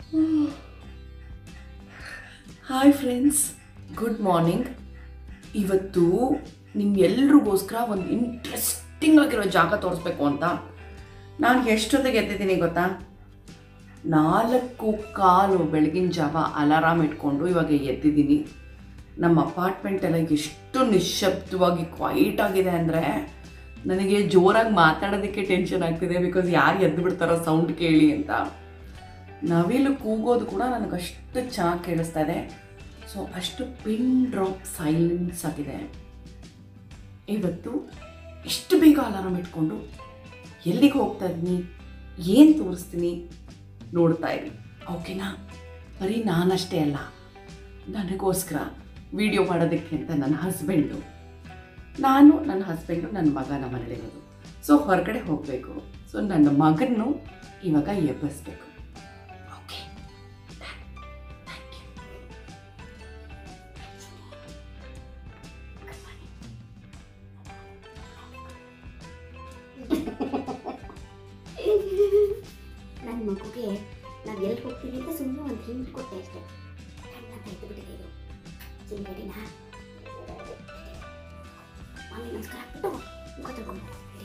Hi friends good morning ಇವತ್ತು ನಿಮ್ಗೆಲ್ರಿಗೋಸ್ಕರ ಒಂದು interesting ಆಗಿರೋ ಜಾಗ ತೋರಿಸ್ಬೇಕು ಅಂತ ನಾನು ಎಷ್ಟೊತ್ತಿಗೆ ಎದ್ದಿದ್ದೀನಿ ಗೊತ್ತಾ ನಾಲ್ಕು ಕಾಲು ಬೆಳಗಿನ ಜಾವ ಅಲಾರಾಮ್ ಇಟ್ಕೊಂಡು ಇವಾಗ ಎದ್ದಿದ್ದೀನಿ ನಮ್ಮ ಅಪಾರ್ಟ್ಮೆಂಟ್ ಎಲ್ಲ ಎಷ್ಟು ನಿಶ್ಶಬ್ದವಾಗಿ ಕ್ವೈಟ್ ಆಗಿದೆ ಅಂದರೆ ನನಗೆ ಜೋರಾಗಿ ಮಾತಾಡೋದಕ್ಕೆ ಟೆನ್ಷನ್ ಆಗ್ತಿದೆ ಬಿಕಾಸ್ ಯಾರು ಎದ್ದು ಬಿಡ್ತಾರೋ ಸೌಂಡ್ ಕೇಳಿ ಅಂತ ನವಿಲು ಕೂಗೋದು ಕೂಡ ನನಗೆ ಅಷ್ಟು ಚೆನ್ನಾಗಿ ಕೇಳಿಸ್ತಾ ಇದೆ ಸೊ ಅಷ್ಟು ಪಿನ್ ಡ್ರಾಪ್ ಸೈಲೆನ್ಸ್ ಆಗಿದೆ ಇವತ್ತು ಎಷ್ಟು ಬೇಗ ಅಲಾರಾಮ್ ಇಟ್ಕೊಂಡು ಎಲ್ಲಿಗೆ ಹೋಗ್ತಾ ಇದ್ದೀನಿ ಏನು ತೋರಿಸ್ತೀನಿ ನೋಡ್ತಾ ಇರಿ ಓಕೆನಾ ಬರೀ ನಾನಷ್ಟೇ ಅಲ್ಲ ನನಗೋಸ್ಕರ ವಿಡಿಯೋ ಮಾಡೋದಕ್ಕೆ ಅಂತ ನನ್ನ ಹಸ್ಬೆಂಡು ನಾನು ನನ್ನ ಹಸ್ಬೆಂಡು ನನ್ನ ಮಗ ನಮ್ಮ ಮನೇಲಿರೋದು ಸೊ ಹೊರಗಡೆ ಹೋಗಬೇಕು ಸೊ ನನ್ನ ಮಗನ್ನು ಇವಾಗ ಎಬ್ಬಿಸ್ಬೇಕು ಓಕೆ ಥ್ಯಾಂಕ್ ಯು ನನ್ನ ಮಗುಗೆ ನಾವು ಎಲ್ಲಿ ಹೋಗ್ತೀವಿ ಅಂತ ಸುಮ್ಮನೆ ಒಂದು ಹಿಂಟ್ ಕೊಟ್ಟೆ ಅಷ್ಟೇ ಕಣ್ಣ ತೆಗೆದು ಬಿಟ್ಟಿದೆ ಇದು ಚಿಂಗಡಿನ ಮಮ್ಮಿ ನಮಸ್ಕಾರ ಹಾಕ್ಬಿಟ್ಟು ಮುಖ ತಗೊಂಡು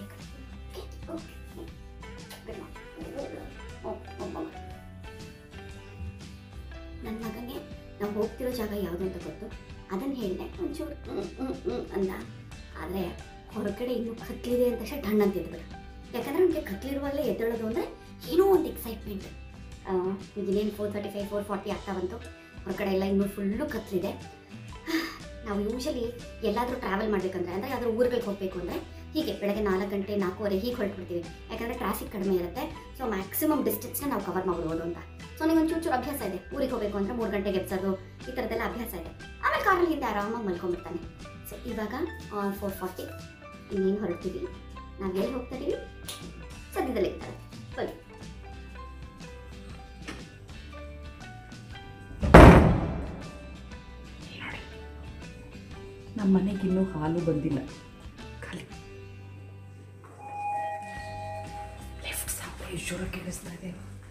ನನ್ನ ಮಗನಿಗೆ ನಾವು ಹೋಗ್ತಿರೋ ಜಾಗ ಯಾವುದು ಅಂತ ಗೊತ್ತು ಅದನ್ನು ಹೇಳಿದೆ ಒಂಚೂರು ಹ್ಮ್, ಹ್ಮ್, ಹ್ಮ್ ಅಂದ ಆದರೆ ಹೊರಗಡೆ ಇನ್ನೂ ಕತ್ಲಿದೆ ಅಂತ ತಕ್ಷಣ ಠಣ್ಣ ಅಂತ ಎದ್ಬಿಡ ಯಾಕಂದ್ರೆ ನಮಗೆ ಕತ್ಲಿರುವಲ್ಲೇ ಎದ್ದೇಳೋದು ಅಂದರೆ ಏನೋ ಒಂದು ಎಕ್ಸೈಟ್ಮೆಂಟ್ ಈಗಿನೇನು four thirty five four forty ಆಗ್ತಾ ಬಂತು ಹೊರಗಡೆ ಎಲ್ಲ ಇನ್ನೂ ಫುಲ್ಲು ಕತ್ಲಿದೆ ನಾವು ಯೂಶಲಿ ಎಲ್ಲಾದರೂ ಟ್ರಾವೆಲ್ ಮಾಡಬೇಕಂದ್ರೆ ಅಂದರೆ ಯಾವ್ದಾದ್ರು ಊರುಗಳಿಗೆ ಹೋಗಬೇಕು ಅಂದರೆ ಹೀಗೆ ಬೆಳಗ್ಗೆ ನಾಲ್ಕು ಗಂಟೆ ನಾಲ್ಕೂವರೆ ಹೀಗೆ ಹೊರಟ್ಬಿಡ್ತೀವಿ ಯಾಕಂದರೆ ಟ್ರಾಫಿಕ್ ಕಡಿಮೆ ಇರುತ್ತೆ ಸೊ ಮ್ಯಾಕ್ಸಿಮಮ್ ಡಿಸ್ಟೆನ್ಸ್ನ ನಾವು ಕವರ್ ಮಾಡ್ಬೋದು ಅಂತ ಸೊ ನನಗೆ ಒಂದು ಚೂರು ಅಭ್ಯಾಸ ಇದೆ ಊರಿಗೆ ಹೋಗಬೇಕು ಅಂದರೆ ಮೂರು ಗಂಟೆಗೆ ಎಬ್ಸೋದು ಈ ಥರದ್ದೆಲ್ಲ ಅಭ್ಯಾಸ ಇದೆ ಆಮೇಲೆ ಕಾರಲ್ಲಿ ಹಿಂದೆ ಆರಾಮಾಗಿ ಮಲ್ಕೊಂಡ್ಬಿಡ್ತಾನೆ ಸೊ ಇವಾಗ ಫೋರ್ ಫಾರ್ಟಿ ಇನ್ನೇನು ಹೊರಡ್ತೀವಿ ನಾವು ಎಲ್ಲಿ ಹೋಗ್ತಾ ಇದೀವಿ ಸದ್ಯದಲ್ಲಿ ಇರ್ತಾರೆ ಬನ್ನಿ ನೋಡಿ ನಮ್ಮ ಮನೆಗೆ ಇನ್ನೂ ಹಾಲು ಬಂದಿಲ್ಲ ಖಾಲಿ ಲೆಫ್ಟ್ ಸೌಂಡ್ ಜೋರ ಕೇಳಿಸ್ತಾ ಇದೆ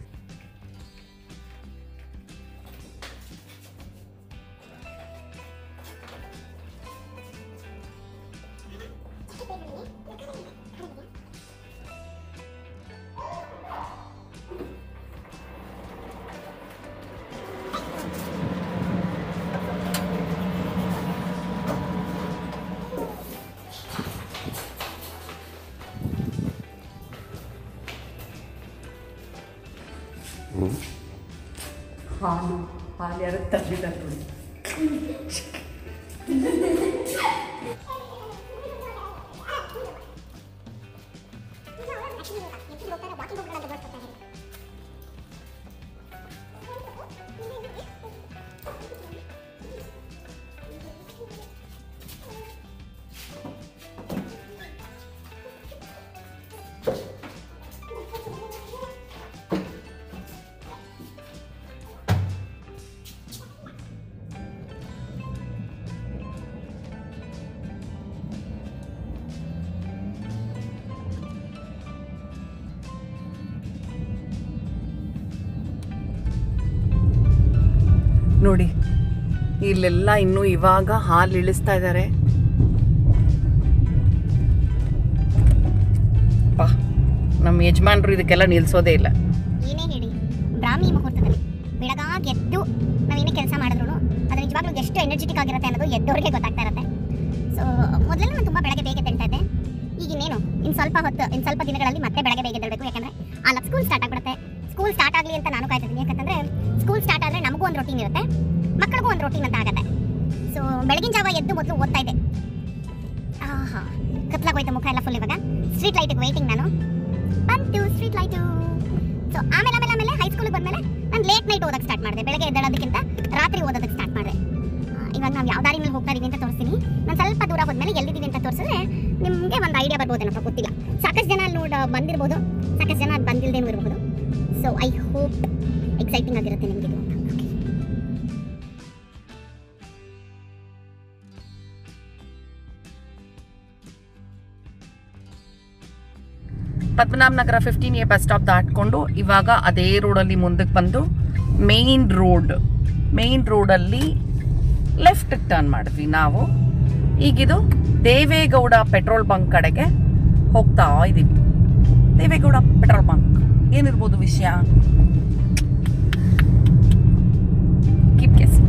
ಹಾಲು ಹಾಲು ಯಾರು ತಂದಿದ್ದಾರೆ ನೋಡಿ ನೋಡಿ ಇಲ್ಲೆಲ್ಲ ಇನ್ನು ಇವಾಗ ಹಾಲು ಇಳಿಸ್ತಾ ಇದ್ದಾರೆ ಪಾ ನಮ್ಮ ಯಜಮಾನ್ರು ಇದಕ್ಕೆಲ್ಲ ನಿಲ್ಸೋದೇ ಇಲ್ಲ ಏನೇ ಹೇಳಿ ಬ್ರಾಹ್ಮಿ ಮುಹೂರ್ತದಲ್ಲಿ ಬೆಳಗಾಗಿ ಎದ್ದು ನಾವೇನೇ ಕೆಲಸ ಮಾಡಿದ್ರು ಅದು ನಿಜವಾಗ್ಲೂ ಎಷ್ಟು ಎನರ್ಜೆಟಿಕ್ ಆಗಿರುತ್ತೆ ಅನ್ನೋದು ಎದ್ದವ್ರಿಗೆ ಗೊತ್ತಾಗ್ತಾ ಇರುತ್ತೆ ಸೊ ಮೊದಲೆಲ್ಲ ನಾನು ತುಂಬ ಬೆಳಗ್ಗೆ ಬೇಗ ಎದ್ದೇಳ್ತಾ ಇದ್ದೆ ಈಗ ಇನ್ನೇನು ಇನ್ನು ಸ್ವಲ್ಪ ಹೊತ್ತು ಇನ್ನು ಸ್ವಲ್ಪ ದಿನಗಳಲ್ಲಿ ಮತ್ತೆ ಬೆಳಗ್ಗೆ ಬೇಗ ಎದ್ದೇಳಬೇಕು ಯಾಕಂದ್ರೆ ಅಲ್ಲ ಸ್ಕೂಲ್ ಸ್ಟಾರ್ಟ್ ಆಗ್ಬಿಡುತ್ತೆ ಸ್ಕೂಲ್ ಸ್ಟಾರ್ಟ್ ಆಗಲಿ ಅಂತ ನಾನು ಕಾಯ್ತಿದ್ದೀನಿ ಯಾಕಂತಂದ್ರೆ ಸ್ಕೂಲ್ ಸ್ಟಾರ್ಟ್ ಆದರೆ ನಮಗೂ ಒಂದು ರೊಟೀನ್ ಇರುತ್ತೆ ಮಕ್ಕಳಿಗೂ ಒಂದು ರೊಟೀನ್ ಅಂತ ಆಗುತ್ತೆ ಸೊ ಬೆಳಗಿನ ಜಾವ ಎದ್ದು ಮೊದಲು ಓದ್ತಾ ಇದ್ದೆ ಆಹಾ ಕತ್ಲಾಗೋಯ್ತು ಮುಖ ಎಲ್ಲ ಫುಲ್ ಇವಾಗ ಸ್ಟ್ರೀಟ್ ಲೈಟಿಗೆ ವೆಯ್ಟಿಂಗ್ ನಾನು ಬಂತು ಸ್ಟ್ರೀಟ್ ಲೈಟು ಸೊ ಆಮೇಲೆ ಆಮೇಲೆ ಆಮೇಲೆ ಹೈಸ್ಕೂಲಿಗೆ ಬಂದಮೇಲೆ ನಾನು ಲೇಟ್ ನೈಟ್ ಓದಕ್ಕೆ ಸ್ಟಾರ್ಟ್ ಮಾಡಿದೆ ಬೆಳಗ್ಗೆ ಎದ್ದೇಳೋದಕ್ಕಿಂತ ರಾತ್ರಿ ಓದೋದಕ್ಕೆ ಸ್ಟಾರ್ಟ್ ಮಾಡಿದೆ ಇವಾಗ ನಾವು ಯಾವ ದಾರಿ ಮೇಲೆ ಹೋಗ್ತಾ ಇದೀವಿ ಅಂತ ತೋರಿಸ್ತೀನಿ ನಾನು ಸ್ವಲ್ಪ ದೂರ ಹೋದ್ಮೇಲೆ ಎಲ್ಲಿದ್ದೀವಿ ಅಂತ ತೋರಿಸಿದ್ರೆ ನಿಮಗೆ ಒಂದು ಐಡಿಯಾ ಬರ್ಬೋದೇನಪ್ಪ ಗೊತ್ತಿಲ್ಲ ಸಾಕಷ್ಟು ಜನ ಅಲ್ಲಿ ನೋಡ ಬಂದಿರ್ಬೋದು ಸಾಕಷ್ಟು ಜನ ಅದು ಬಂದಿಲ್ಲದೇನೂ ಇರ್ಬೋದು ಸೊ ಐ ಹೋಪ್ ಎಕ್ಸೈಟಿಂಗ್ ಆಗಿರುತ್ತೆ ನಿಮಗೆ ಇದು ಅಂತ Okay. Padmanabhanagar fifteen A bus stop ದಾಟ್ಕೊಂಡು ಇವಾಗ ಅದೇ ರೋಡಲ್ಲಿ ಮುಂದಕ್ಕೆ ಬಂದು ಮೇನ್ ರೋಡ್ ಮೇನ್ ರೋಡಲ್ಲಿ ಲೆಫ್ಟ್ ಟರ್ನ್ ಮಾಡಿದ್ವಿ ನಾವು ಈಗಿದು ದೇವೇಗೌಡ ಪೆಟ್ರೋಲ್ ಬಂಕ್ ಕಡೆಗೆ ಹೋಗ್ತಾ ಇದ್ದೀವಿ ದೇವೇಗೌಡ ಪೆಟ್ರೋಲ್ ಬಂಕ್ ಏನಿರ್ಬೋದು ವಿಷಯ ಕೀಪ್ ಗೆಸಿಂಗ್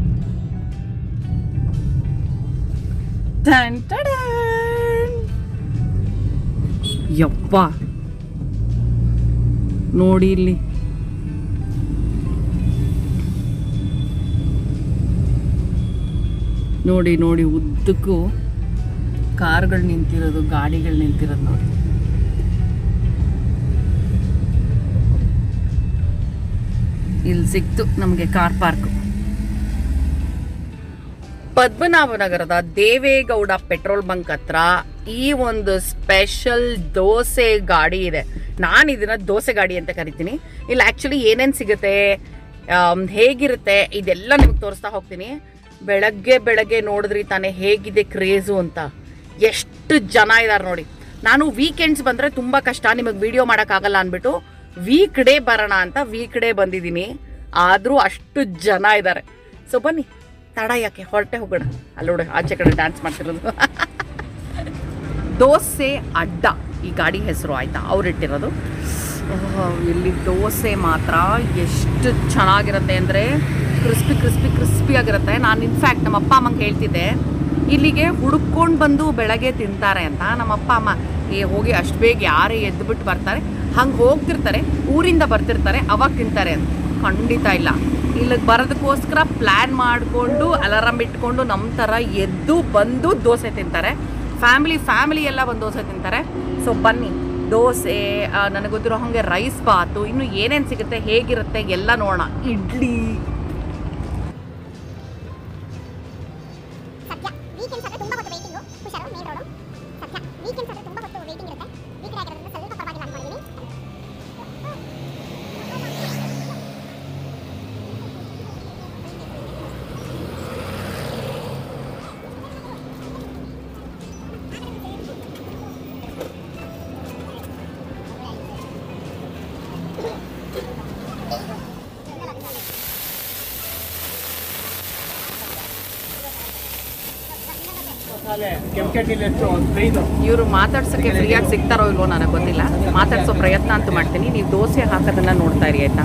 ಟನ್ ಟಡನ್. ಯಪ್ಪ ನೋಡಿ ಇಲ್ಲಿ ನೋಡಿ ನೋಡಿ ಉದ್ದಕ್ಕೂ ಕಾರ್ಗಳು ನಿಂತಿರೋದು ಗಾಡಿಗಳು ನಿಂತಿರೋದು ನೋಡಿ ಇಲ್ಲಿ ಸಿಕ್ತು ನಮಗೆ ಕಾರ್ ಪಾರ್ಕ್ ಪದ್ಮನಾಭನಗರದ ದೇವೇಗೌಡ ಪೆಟ್ರೋಲ್ ಬಂಕ್ ಹತ್ರ ಈ ಒಂದು ಸ್ಪೆಷಲ್ ದೋಸೆ ಗಾಡಿ ಇದೆ ನಾನು ಇದನ್ನ ದೋಸೆ ಗಾಡಿ ಅಂತ ಕರಿತೀನಿ ಇಲ್ಲಿ ಆ್ಯಕ್ಚುಲಿ ಏನೇನು ಸಿಗುತ್ತೆ ಆಮ್, ಹೇಗಿರುತ್ತೆ ಇದೆಲ್ಲ ನಿಮಗೆ ತೋರಿಸ್ತಾ ಹೋಗ್ತೀನಿ ಬೆಳಗ್ಗೆ ಬೆಳಗ್ಗೆ ನೋಡಿದ್ರಿ ತಾನೇ ಹೇಗಿದೆ ಕ್ರೇಜು ಅಂತ ಎಷ್ಟು ಜನ ಇದ್ದಾರೆ ನೋಡಿ ನಾನು ವೀಕೆಂಡ್ಸ್ ಬಂದರೆ ತುಂಬ ಕಷ್ಟ ನಿಮಗೆ ವಿಡಿಯೋ ಮಾಡೋಕ್ಕಾಗಲ್ಲ ಅಂದ್ಬಿಟ್ಟು ವೀಕ್ ಡೇ ಬರೋಣ ಅಂತ ವೀಕ್ ಡೇ ಬಂದಿದ್ದೀನಿ ಆದರೂ ಅಷ್ಟು ಜನ ಇದ್ದಾರೆ ಸೊ ಬನ್ನಿ ತಡ ಯಾಕೆ ಹೊರಟೆ ಹೋಗೋಣ ಅಲ್ಲಿ ನೋಡಿ ಆಚೆ ಕಡೆ ಡ್ಯಾನ್ಸ್ ಮಾಡ್ತಿರೋದು ದೋಸೆ ಅಡ್ಡ ಈ ಗಾಡಿ ಹೆಸರು ಆಯ್ತಾ ಅವ್ರು ಇಟ್ಟಿರೋದು ಓಹ್, ಇಲ್ಲಿ ದೋಸೆ ಮಾತ್ರ ಎಷ್ಟು ಚೆನ್ನಾಗಿರುತ್ತೆ ಅಂದರೆ ಕ್ರಿಸ್ಪಿ ಕ್ರಿಸ್ಪಿ ಕ್ರಿಸ್ಪಿ ಆಗಿರುತ್ತೆ ನಾನು ಇನ್ಫ್ಯಾಕ್ಟ್ ನಮ್ಮ ಅಪ್ಪ ಅಮ್ಮಂಗೆ ಹೇಳ್ತಿದ್ದೆ ಇಲ್ಲಿಗೆ ಹುಡುಕೊಂಡು ಬಂದು ಬೆಳಗ್ಗೆ ತಿಂತಾರೆ ಅಂತ ನಮ್ಮ ಅಪ್ಪ ಅಮ್ಮ ಏ ಹೋಗಿ ಅಷ್ಟು ಬೇಗ ಯಾರೇ ಎದ್ದುಬಿಟ್ಟು ಬರ್ತಾರೆ ಹಂಗೆ ಹೋಗ್ತಿರ್ತಾರೆ ಊರಿಂದ ಬರ್ತಿರ್ತಾರೆ ಅವಾಗ ತಿಂತಾರೆ ಅಂತ ಖಂಡಿತ ಇಲ್ಲ ಇಲ್ಲಿಗೆ ಬರೋದಕ್ಕೋಸ್ಕರ ಪ್ಲ್ಯಾನ್ ಮಾಡಿಕೊಂಡು ಅಲಾರಾಮ್ ಇಟ್ಕೊಂಡು ನಮ್ಮ ಥರ ಎದ್ದು ಬಂದು ದೋಸೆ ತಿಂತಾರೆ ಫ್ಯಾಮಿಲಿ ಫ್ಯಾಮಿಲಿ ಎಲ್ಲ ಬಂದು ದೋಸೆ ತಿಂತಾರೆ ಸೊ ಬನ್ನಿ ದೋಸೆ ಆ, ನನಗೆ ಗೊತ್ತಿರೋ ಹಾಗೆ ರೈಸ್ ಬಾತು ಇನ್ನು ಏನೇನು ಸಿಗುತ್ತೆ ಹೇಗಿರುತ್ತೆ ಎಲ್ಲ ನೋಡೋಣ ಇಡ್ಲಿ ಸತ್ಯ ವೀಕೆಂಡ್ಸ್ ಆದ್ರೆ ತುಂಬಾ ಹೊತ್ತು ವೇಟಿಂಗು ಹುಷಾರು ಮೇನ್ ರೋಡು ಸತ್ಯ ವೀಕೆಂಡ್ಸ್ ಆದ್ರೆ ತುಂಬಾ ಹೊತ್ತು ವೇಟಿಂಗ್ ಇರುತ್ತೆ ವೀಕ್ ಆಗಿರೋದ್ರಿಂದ ಸ್ವಲ್ಪ ಪರವಾಗಿಲ್ಲ ಅನ್ಕೊಂಡಿದ್ದೀನಿ ಇವರು ಮಾತಾಡ್ಸೋಕ್ಕೆ ಫ್ರೀಯಾಗಿ ಸಿಗ್ತಾರೋ ಇಲ್ವೋ ನನಗೆ ಗೊತ್ತಿಲ್ಲ ಮಾತಾಡ್ಸೋ ಪ್ರಯತ್ನ ಅಂತೂ ಮಾಡ್ತೀನಿ ನೀವು ದೋಸೆ ಹಾಕೋದನ್ನ ನೋಡ್ತಾ ಇರಿ ಆಯ್ತಾ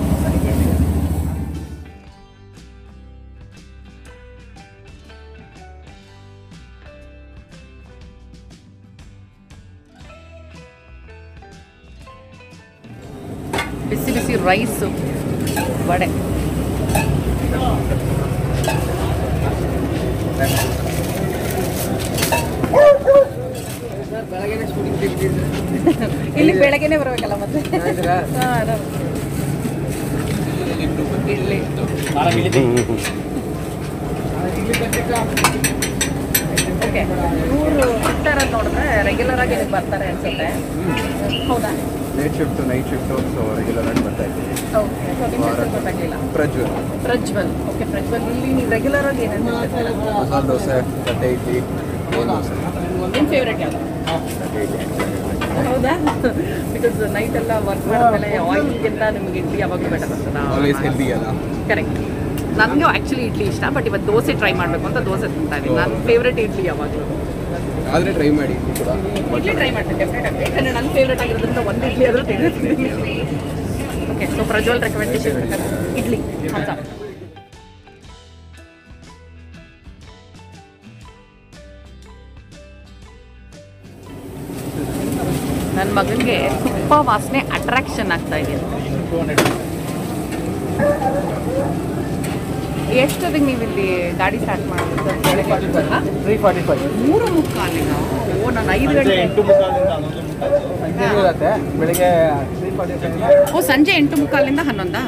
ಬಿಸಿ ಬಿಸಿ ರೈಸು ವಡೆ ಇಲ್ಲಿ ಬೆಳಗ್ಗೆನೆ ಬರಬೇಕಲ್ಲ ಮತ್ತೆ ಹಾ, ಆರಾಮ್. ಇಡ್ಲಿ ಓಕೆ ಇವರು ಸಿಗ್ತಾರದು ನೋಡಿದ್ರೆ ರೆಗ್ಯುಲರ್ ಆಗಿ ಇದಕ್ಕೆ ಬರ್ತಾರೆ ಅನ್ಸುತ್ತೆ ಹೌದಾ night shift night shift so regular ಆಗಿ ಬರ್ತಾ ಇದ್ದೀವಿ ಓಕೆ ಸೊ ನಿಮ್ಮ ಹೆಸರು ಗೊತ್ತಾಗಲಿಲ್ಲ ಪ್ರಜ್ವಲ್ ಪ್ರಜ್ವಲ್ ಓಕೆ ಪ್ರಜ್ವಲ್ ಇಲ್ಲಿ ನೀವು ರೆಗ್ಯುಲರ್ ಆಗಿ ಏನೇನು ಮಸಾಲೆ ದೋಸೆ ತಟ್ಟೆ ಇಡ್ಲಿ ಏನ್ ದೋಸೆ ನಿಮ್ಮ ಫೇವ್ರೇಟ್ ಯಾವುದು ತಟ್ಟೆ ಇಡ್ಲಿ ಹೌದಾ ಬಿಕಾಸ್ ನೈಟ್ ಎಲ್ಲ ವರ್ಕ್ ಮಾಡಿದ್ಮೇಲೆ ಆಯಿಲ್ಗಿಂತ ನಿಮಗೆ ಇಡ್ಲಿ ಯಾವಾಗಲೂ ಬೆಟರ್ ಆಲ್ವೇಸ್ ಆಗ್ತದೆ ಹೆಲ್ದಿ ಅಲ್ಲ ಕರೆಕ್ಟ್ ನನಗೂ ಆ್ಯಕ್ಚುಲಿ ಇಡ್ಲಿ ಇಷ್ಟ ಬಟ್ ಇವತ್ತು ದೋಸೆ ಟ್ರೈ ಮಾಡಬೇಕು ಅಂತ ದೋಸೆ ತಿಂತಾ ಇದ್ದೀನಿ ನನ್ನ ಫೇವ್ರೇಟ್ ಇಡ್ಲಿ ಯಾವಾಗಲೂ ಆದರೆ ಟ್ರೈ ಮಾಡಿ ಇಡ್ಲಿ ಕೂಡ ಇಡ್ಲಿ ಟ್ರೈ ಮಾಡ್ತೀನಿ ಡೆಫಿನೆಟ್ ಆಗಿ ಯಾಕಂದರೆ ನನ್ನ ಫೇವ್ರೇಟ್ ಆಗಿರೋದ್ರಿಂದ ಒಂದು ಇಡ್ಲಿ ಆದರೂ ತಿಂದಿರ್ತೀನಿ okay so Prajwal recommendation idli ಹೌದಾ ನನ್ನ ಮಗನಿಗೆ ತುಪ್ಪ ವಾಸನೆ ಅಟ್ರಾಕ್ಷನ್ ಆಗ್ತಾ ಇದೆ ಎಷ್ಟೊತ್ತಿಗೆ ನೀವು ಇಲ್ಲಿ ಗಾಡಿ ಸ್ಟಾರ್ಟ್ ಮಾಡಿದ್ದು ಬೆಳಗ್ಗೆ ಹೊರಡ್ಬೇಕಾ? ತ್ರೀ ಫಾರ್ಟಿ ಫೈವ್ ಮೂರು ಮುಕ್ಕಾಲಿನ ಓ ನಾನು ಐದು ಗಂಟೆ ಇರುತ್ತೆ ಬೆಳಿಗ್ಗೆ ತ್ರೀ ಫಾರ್ಟಿ ಫೈವ್ ಓ ಸಂಜೆ ಎಂಟು ಮುಕ್ಕಾಲಿಂದ ಹನ್ನೊಂದಾ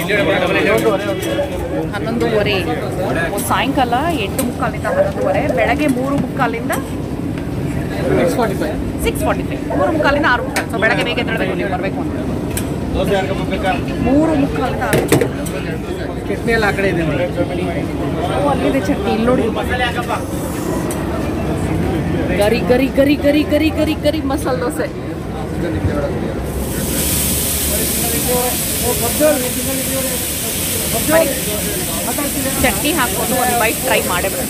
ಹನ್ನೊಂದುವರೆ ಓ ಸಾಯಂಕಾಲ ಎಂಟು ಮುಕ್ಕಾಲಿಂದ ಹನ್ನೊಂದುವರೆ ಬೆಳಗ್ಗೆ ಮೂರು ಮುಕ್ಕಾಲಿಂದ six forty five six forty five ಮೂರು ಮುಕ್ಕಾಲಿಂದ ಆರು ಮುಕ್ಕಾಲು ಸೊ ಬೆಳಗ್ಗೆ ಬೇಗ ಎದ್ದೇಳಬೇಕು ನೀವು ಬರಬೇಕು ಅಂತ ಮೂರು ಮುಕ್ಕಾಲಿಂದ ಆರು ಚಟ್ನಿ ಎಲ್ಲ ಆ ಕಡೆ ಇದೆ ನೋಡಿ ಓ ಅಲ್ಲಿದೆ ಚಟ್ನಿ ಇಲ್ಲಿ ನೋಡಿ ಗರಿ ಗರಿ ಗರಿ ಗರಿ ಗರಿ ಗರಿ ಗರಿ ಮಸಾಲೆ ದೋಸೆ ಇದು ನಿಮಗೆ ಚಟ್ನಿ ಹಾಕ್ಕೊಂಡು ಒಂದು ಬೈಟ್ ಟ್ರೈ ಮಾಡೇ ಬಿಡೋಣ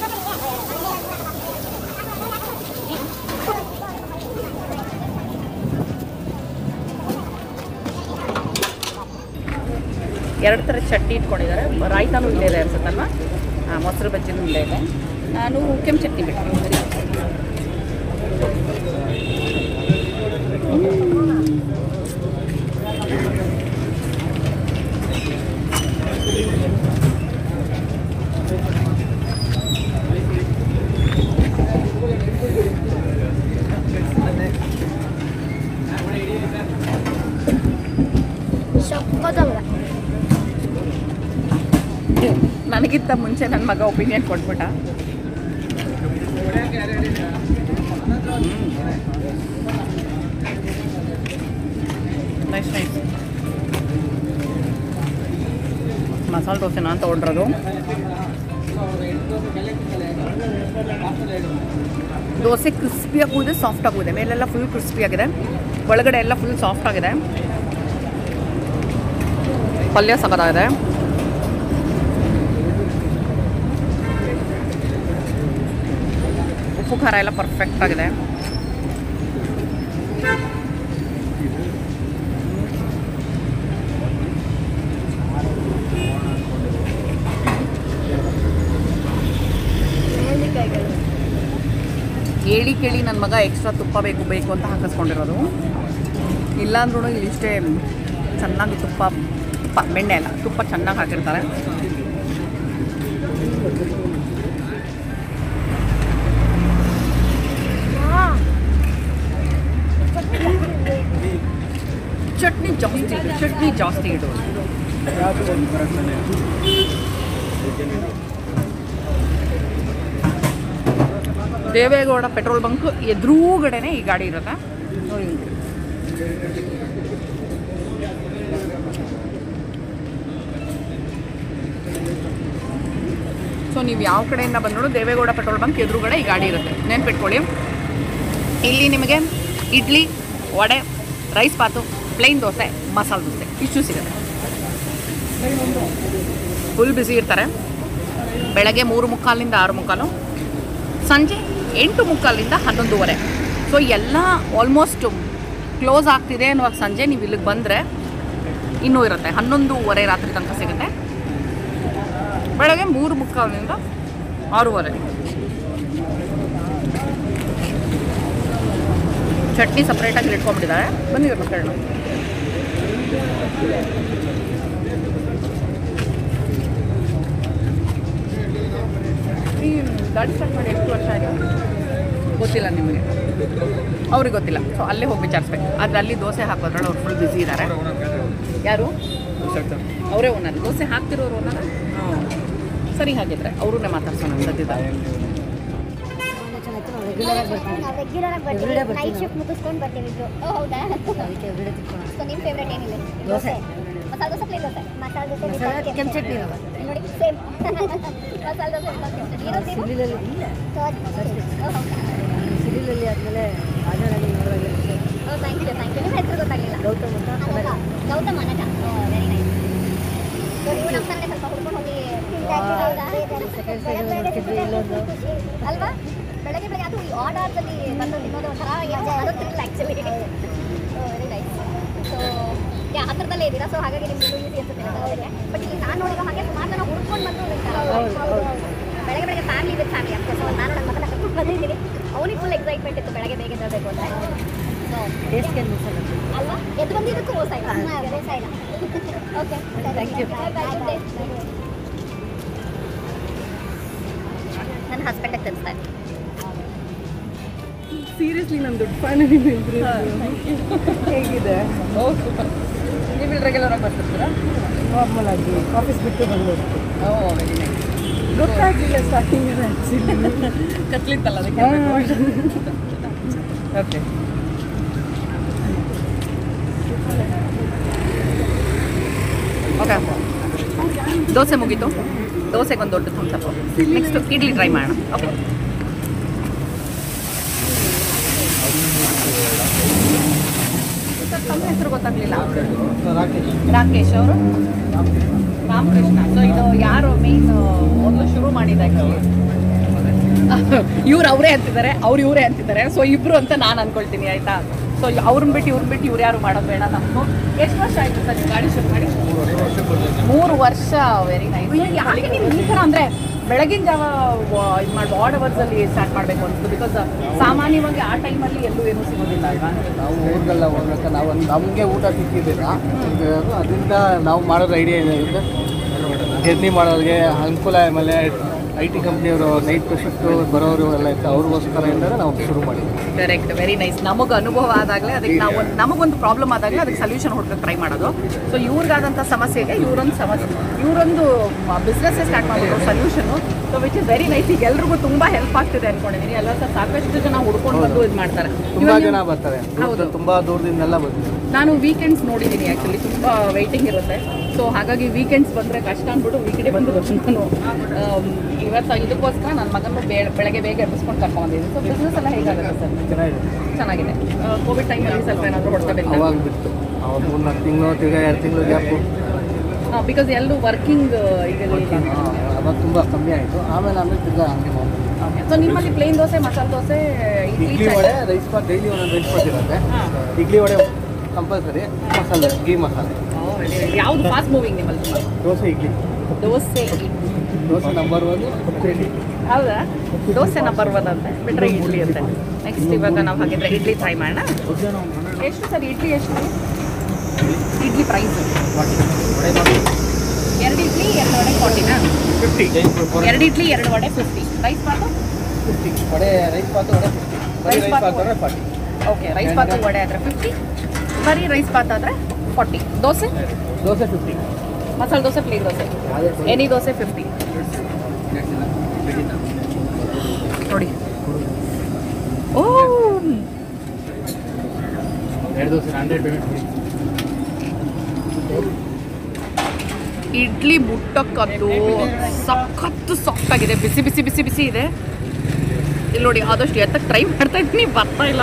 ಎರಡು ಥರ ಚಟ್ನಿ ಇಟ್ಕೊಂಡಿದ್ದಾರೆ ರಾಯ್ತಾನೂ ಇಲ್ಲೇ ಇದೆ ಅನ್ಸುತ್ತಲ್ವ ಹಾಂ ಮೊಸರು ಬಜ್ಜಿನೂ ಇಲ್ಲೇ ಇದೆ ನಾನು ಕೆಂಪು ಚಟ್ನಿ ಬಿಟ್ಟು ನನಗಿಂತ ಮುಂಚೆ ನನ್ನ ಮಗ ಒಪಿನಿಯನ್ ಕೊಟ್ಬಿಟ್ಟ ನೈಸ್ ನೈಸ್ ಮಸಾಲೆ ದೋಸೆ ನಾನು ತೊಗೊಂಡಿರೋದು ದೋಸೆ ಕ್ರಿಸ್ಪಿಯಾಗೂ ಇದೆ ಸಾಫ್ಟ್ ಆಗೂ ಇದೆ ಮೇಲೆಲ್ಲ ಫುಲ್ ಕ್ರಿಸ್ಪಿ ಆಗಿದೆ ಒಳಗಡೆ ಎಲ್ಲ ಫುಲ್ ಸಾಫ್ಟ್ ಆಗಿದೆ ಪಲ್ಯ ಸಖತ್ತಾಗಿದೆ ಉಪ್ಪು ಖಾರ ಎಲ್ಲ ಪರ್ಫೆಕ್ಟ್ ಆಗಿದೆ ಕೇಳಿ ಕೇಳಿ ನನ್ನ ಮಗ ಎಕ್ಸ್ಟ್ರಾ ತುಪ್ಪ ಬೇಕು ಬೇಕು ಅಂತ ಹಾಕಿಸ್ಕೊಂಡಿರೋದು ಇಲ್ಲಾಂದ್ರೂ ಇಲ್ಲಿ ಇಷ್ಟೇ ಚೆನ್ನಾಗಿ ತುಪ್ಪ ತುಪ್ಪ ಬೆಣ್ಣೆ ಅಲ್ಲ ತುಪ್ಪ ಚೆನ್ನಾಗಿ ಹಾಕಿರ್ತಾರೆ ಚಟ್ನಿ ಜಾಸ್ತಿ ಇದೆ ಚಟ್ನಿ ಜಾಸ್ತಿ ಇಡು ದೇವೇಗೌಡ ಪೆಟ್ರೋಲ್ ಬಂಕ್ ಎದುರುಗಡೆನೆ ಈ ಗಾಡಿ ಇರುತ್ತೆ ನೋಡಿ ಸೊ ನೀವು ಯಾವ ಕಡೆಯಿಂದ ಬಂದರೂ ದೇವೇಗೌಡ ಪೆಟ್ರೋಲ್ ಬಂಕ್ ಎದುರುಗಡೆ ಈ ಗಾಡಿ ಇರುತ್ತೆ ನೆನ್ಪಿಟ್ಕೊಳ್ಳಿ ಇಲ್ಲಿ ನಿಮಗೆ ಇಡ್ಲಿ ವಡೆ ರೈಸ್ ಬಾತು ಪ್ಲೈನ್ ದೋಸೆ ಮಸಾಲೆ ದೋಸೆ ಇಷ್ಟು ಸಿಗುತ್ತೆ ಫುಲ್ ಬ್ಯುಸಿ ಇರ್ತಾರೆ ಬೆಳಗ್ಗೆ ಮೂರು ಮುಕ್ಕಾಲಿಂದ ಆರು ಮುಕ್ಕಾಲು ಸಂಜೆ ಎಂಟು ಮುಕ್ಕಾಲಿಂದ ಹನ್ನೊಂದುವರೆ ಸೊ ಎಲ್ಲ ಆಲ್ಮೋಸ್ಟ್ ಕ್ಲೋಸ್ ಆಗ್ತಿದೆ ಅನ್ನುವಾಗ ಸಂಜೆ ನೀವು ಇಲ್ಲಿಗೆ ಬಂದರೆ ಇನ್ನೂ ಇರುತ್ತೆ ಹನ್ನೊಂದೂವರೆ ರಾತ್ರಿ ತನಕ ಸಿಗುತ್ತೆ ಬೆಳಗ್ಗೆ ಮೂರು ಮುಕ್ಕಾಲಿನಿಂದ ಆರೂವರೆ ಚಟ್ನಿ ಸಪ್ರೇಟಾಗಿ ಇಟ್ಕೊಂಡ್ಬಿಟ್ಟಿದ್ದಾರೆ ಬನ್ನಿ ಇವ್ರನ್ನ ಕೇಳೋಣ ಈ ಗಾಡಿ ಸ್ಟಾರ್ಟ್ ಮಾಡಿ ಎಷ್ಟು ವರ್ಷ ಆಗಿದೆ ಗೊತ್ತಿಲ್ಲ ನಿಮಗೆ ಅವ್ರಿಗೆ ಗೊತ್ತಿಲ್ಲ ಸೊ ಅಲ್ಲೇ ಹೋಗಿ ವಿಚಾರಿಸ್ಬೇಕು ಆದರೆ ಅಲ್ಲಿ ದೋಸೆ ಹಾಕೋದ್ರಲ್ಲಿ ಅವ್ರು ಫುಲ್ ಬ್ಯುಸಿ ಇದ್ದಾರೆ ಯಾರು ಅವರೇ ಓನರ್ ದೋಸೆ ಹಾಕ್ತಿರೋರು ಓನರ್ ಸರಿ ಹಾಗಿದ್ರೆ ಅವ್ರನ್ನೇ ಮಾತಾಡ್ಸೋಣ ಸದ್ಯದಲ್ಲಿ ರೆಗ್ಯುಲರ್ ಆಗಿ ಬರ್ತೀವಿ ನೈಟ್ ಶಿಫ್ಟ್ ಮುಗಿಸ್ಕೊಂಡು ಬರ್ತೀವಿ ಇಬ್ರು ಓ, ಹೌದಾ ಸೊ ನಿಮ್ಮ ಫೇವ್ರೇಟ್ ಏನಿಲ್ಲ ದೋಸೆ ಮಸಾಲೆ ದೋಸೆ ಪ್ಲೇನ್ ದೋಸೆ ಮಸಾಲೆ ದೋಸೆ without ಕೆಂಪು ಚಟ್ನಿ ನೋಡಿ ಸೇಮ್ ಮಸಾಲೆ ದೋಸೆ without ಕೆಂಪು ಚಟ್ನಿ ಇರೋದು ನೀವು? So, ಅದು- ಓ, ಹೌದಾ? Oh thank you thank you ನಿಮ್ಮ ಹೆಸರು ಗೊತ್ತಾಗಲಿಲ್ಲ ಗೌತಮ್ ಅಂತ ಗೌತಮ್ ಅನಟ ವೆರಿ ನೈಸ್ ಸೊ ನೀವು ನಮ್ಮ ಕನ್ನಡ ಸ್ವಲ್ಪ ಹುಡ್ಕೊಂಡು ಹೋಗಿ ಅಲ್ವಾ ಬೆಳಗ್ಗೆ ಬೆಳಗ್ಗೆ ಅದು ಈ ಆಡ್ ಅವರ್ಸಲ್ಲಿ ಬಂದು ನಿಮ್ಮದು ಒಂಥರ ಏನೋ ಅದು thrill actually very nice so yeah ಹತ್ರದಲ್ಲೇ ಇದ್ದೀರಾ ಸೊ ಹಾಗಾಗಿ ನಿಮ್ಗೆ ಈಸಿ ಅನ್ಸುತ್ತೆ ಬಟ್ ಇಲ್ಲಿ ನಾನು ನೋಡಿರೋ ಹಾಗೆ ಸುಮಾರು ಜನ ಹುಡ್ಕೊಂಡು ಬಂದು ಬೆಳಗ್ಗೆ ಬೆಳಗ್ಗೆ ಫ್ಯಾಮಿಲಿ ವಿತ್ ಫ್ಯಾಮಿಲಿ ಅಫ್ಕೋರ್ಸ್ ನಾನು ನನ್ನ ಮಗನ ಕರ್ಕೊಂಡು ಬಂದಿದ್ದೀನಿ ಅವನಿಗೆ ಫುಲ್ ಎಕ್ಸೈಟ್ಮೆಂಟ್ ಇತ್ತು ಬೆಳಗ್ಗೆ ಬೇಗ ಎದ್ದೇಳಬೇಕು ಅಂತ ಸೊ ಅಲ್ವಾ ಎದ್ದು ಬಂದಿದ್ದಕ್ಕೂ ಮೋಸ ಇಲ್ಲ ಮೋಸ ಇಲ್ಲ ಓಕೆ ಥ್ಯಾಂಕ್ ಯು ನನ್ನ ಹಸ್ಬೆಂಡಿಗೆ ತಿಳಿಸ್ತಾ ಇದ್ದೀನಿ ಸೀರಿಯಸ್ಲಿ ನಾನು ದೊಡ್ಡ ಫ್ಯಾನ್ ನಿಮ್ಮಿಬ್ರು ಹೇಗಿದೆ ನೀವು ಇಲ್ಲಿ ರೆಗ್ಯುಲರ್ ಆಗಿ ಬರ್ತಿರ್ತೀರಾ ನಾರ್ಮಲ್ ಆಗಿ ಆಫೀಸ್ ಬಿಟ್ಟು ಬಂದು ಓ ವೆರಿ ನೈಸ್ ಗೊತ್ತಾಗಲಿಲ್ಲ ಸ್ಟಾರ್ಟಿಂಗ್ ಆ್ಯಕ್ಚುಲಿ ಕತ್ಲಿತ್ತಲ್ಲ ಅದಕ್ಕೆ ಓಕೆ ಓಕೆ ದೋಸೆ ಮುಗೀತು ದೋಸೆಗೆ ಒಂದು ದೊಡ್ಡ ಥಮ್ಸಪ್ ನೆಕ್ಸ್ಟ್ ಇಡ್ಲಿ ಟ್ರೈ ಮಾಡೋಣ ಓಕೆ ತಮ್ಮ ಹೆಸರು ಗೊತ್ತಾಗ್ಲಿಲ್ಲ ರಾಕೇಶ್ ಅವರು ರಾಮಕೃಷ್ಣ ಸೊ ಇದು ಯಾರು ಮೇನ್ ಮೊದಲು ಶುರು ಮಾಡಿದ ಇವ್ರು ಅವರೇ ಅಂತಿದ್ದಾರೆ ಅವ್ರು ಇವರೇ ಅಂತಿದ್ದಾರೆ ಸೊ ಇಬ್ರು ಅಂತ ನಾನು ಅನ್ಕೊಳ್ತೀನಿ ಆಯ್ತಾ ಸೊ ಅವ್ರನ್ನ ಬಿಟ್ಟು ಇವ್ರನ್ನ ಬಿಟ್ಟು ಇವ್ರು ಯಾರು ಮಾಡೋದು ಬೇಡ ನಮಗೂ ಎಷ್ಟು ವರ್ಷ ಆಯ್ತು ಸರ್ ನೀವು ಗಾಡಿ ಶುರು ಮಾಡಿ ಮೂರು ವರ್ಷ ವೆರಿ ನೈಸ್ ಯಾಕೆ ನೀವು ಈ ಥರ ಅಂದರೆ ಬೆಳಗಿನ ಜಾವ ಇದು ಮಾಡಿ ಆಡ್ ಅವರ್ಸಲ್ಲಿ ಸ್ಟಾರ್ಟ್ ಮಾಡಬೇಕು ಅನ್ಸುತ್ತೆ ಬಿಕಾಸ್ ಸಾಮಾನ್ಯವಾಗಿ ಆ ಟೈಮಲ್ಲಿ ಎಲ್ಲೂ ಏನೂ ಸಿಗೋದಿಲ್ಲ ಅಲ್ವಾ ನಾವು ಊರಿಗೆಲ್ಲ ಹೋಗ್ಬೇಕು ನಾವು ನಮಗೆ ಊಟ ಸಿಕ್ಕಿದ್ದಿಲ್ಲ ಅದರಿಂದ ನಾವು ಮಾಡೋದು ಐಡಿಯಾ ಇದೆ ಜರ್ನಿ ಮಾಡೋರಿಗೆ ಅನುಕೂಲ ಆಮೇಲೆ ಐ ಟಿ ಕಂಪ್ನಿಯವರು ನೈಟ್ ಶಿಫ್ಟು ಬರೋರು ಎಲ್ಲ ಇತ್ತು ಅವ್ರಿಗೋಸ್ಕರ ಇಂದ ನಾವು ಶುರು ಮಾಡಿದ್ವಿ ಕರೆಕ್ಟ್ ವೆರಿ ನೈಸ್ ನಮಗೆ ಅನುಭವ ಆದಾಗಲೇ ಅದಕ್ಕೆ ನಾವು ಒಂದು ನಮಗೊಂದು ಪ್ರಾಬ್ಲಮ್ ಆದಾಗಲೇ ಅದಕ್ಕೆ ಸೊಲ್ಯೂಷನ್ ಹುಡ್ಕಕ್ಕೆ ಟ್ರೈ ಮಾಡೋದು ಸೊ ಇವ್ರಿಗಾದಂಥ ಸಮಸ್ಯೆಗೆ ಇವರೊಂದು ಸಮಸ್ಯೆ ಇವರೊಂದು ಬಿಸ್ನೆಸ್ಸೇ ಸ್ಟಾರ್ಟ್ ಮಾಡೋದು solution so which is very nice ಈಗ ಎಲ್ರಿಗೂ ತುಂಬ ಹೆಲ್ಪ್ ಆಗ್ತಿದೆ ಅನ್ಕೊಂಡಿದ್ದೀನಿ ಎಲ್ಲ ಸಹ ಸಾಕಷ್ಟು ಜನ ಹುಡ್ಕೊಂಡು ಬಂದು ಇದು ಮಾಡ್ತಾರೆ ತುಂಬ ಇವಾಗ ಜನ ಬರ್ತಾರೆ ಹೌದು. ತುಂಬ ದೂರದಿಂದೆಲ್ಲ ಬರ್ತಾರೆ ನಾನು ವೀಕೆಂಡ್ಸ್ ನೋಡಿದ್ದೀನಿ ಆ್ಯಕ್ಚುಲಿ ತುಂಬ ವೆಯ್ಟಿಂಗ್ ಇರುತ್ತೆ ಸೊ ಹಾಗಾಗಿ ವೀಕೆಂಡ್ಸ್ ಬಂದರೆ ಕಷ್ಟ ಅಂದ್ಬಿಟ್ಟು ವೀಕೆಂಡೇ ಬಂದಿರೋದು ನಾನು ಆಮ್, ಇವತ್ತು ಇದಕ್ಕೋಸ್ಕರ ನನ್ನ ಮಗನೂ ಬೇ ಬೆಳಗ್ಗೆ ಬೇಗ ಎಬ್ಬಿಸ್ಕೊಂಡು ಕರ್ಕೊಂಡ್ಬಂದಿದ್ದೀನಿ ಸೊ ಬಿಸ್ನೆಸ್ ಎಲ್ಲ ಹೇಗಾಗುತ್ತೆ ಸರ್ ಚೆನ್ನಾಗಿದೆ ಚೆನ್ನಾಗಿದೆ ಕೋವಿಡ್ ಟೈಮಲ್ಲಿ ಸ್ವಲ್ಪ ಏನಾದರೂ ಹೊಡ್ತಾ ಅವಾಗ ಬಿತ್ತು ಅವಾಗ ಮೂರು ನಾಲ್ಕು ತಿಂಗಳು ತಿರ್ಗಾ ಎರಡು ತಿಂಗಳು ಗ್ಯಾಪು ಬಿಕಾಸ್ ಎಲ್ಲೂ ವರ್ಕಿಂಗ್ ಈಗ ಅವಾಗ ತುಂಬ ಕಮ್ಮಿ ಆಯಿತು ಆಮೇಲೆ ಆಮೇಲೆ ತಿರ್ಗಾ ಹಂಗೆ ಮಾಡ್ತೀವಿ ಸೊ ನಿಮ್ಮಲ್ಲಿ plain dosa masala dosa idli idli vada rice bath daily ಒಂದೊಂದು ರೈಸ್ ಪಾತ್ ಇರುತ್ತೆ ಇಡ್ಲಿ ವಡೆ ಕಂಪಲ್ಸರಿ ಮಸಾಲೆ ಗೀ ಮಸಾಲೆ ಯಾವುದು ಫಾಸ್ಟ್ ಮೂವಿಂಗ್ ನಿಮ್ಮಲ್ಲಿ ತುಂಬ? ದೋಸೆ ಇಡ್ಲಿ ದೋಸೆ ಇಡ್ಲಿ ದೋಸೆ ನಂಬರ್ ಒನ್ ಇಡ್ಲಿ ಹೌದಾ ದೋಸೆ ನಂಬರ್ ಒನ್ ಅಂತ ಬಿಟ್ಟರೆ ಇಡ್ಲಿ ಅಂತ ನೆಕ್ಸ್ಟ್ ಇವಾಗ ನಾವು ಹಾಗಿದ್ರೆ ಇಡ್ಲಿ ಟ್ರೈ ಮಾಡೋಣ ಎಷ್ಟು ಸರ್ ಇಡ್ಲಿ ಎಷ್ಟು ಇಡ್ಲಿ ಪ್ರೈಸ್ ಎರಡು ಇಡ್ಲಿ ಎರಡು ವಡೆ ಫಾರ್ಟಿನಾ ಫಿಫ್ಟಿ ಎರಡು ಇಡ್ಲಿ ಎರಡು vada fifty rice bath fifty vada rice bath vada fifty ಬರೀ Rice rice bath bath vada forty okay rice bath vada ಆದರೆ ಫಿಫ್ಟಿ ಬರೀ ರೈಸ್ ಪಾತ್ ಆದರೆ forty dosa dosa fifty masala dosa plain dosa any dosa fifty ನೋಡಿ ಓ ಎರಡು ದೋಸೆ ಹಂಡ್ರೆಡ್ ಪೇಮೆಂಟ್ ಇಡ್ಲಿ ಮುಟ್ಟಕ್ಕದ್ದು ಸಖತ್ತು ಸಾಫ್ಟ್ ಆಗಿದೆ ಬಿಸಿ ಬಿಸಿ ಬಿಸಿ ಬಿಸಿ ಇದೆ ಇಲ್ಲಿ ನೋಡಿ ಆದಷ್ಟು ಎತ್ತಕ್ಕೆ ಟ್ರೈ ಮಾಡ್ತಾ ಇದ್ದೀನಿ ಬರ್ತಾ ಇಲ್ಲ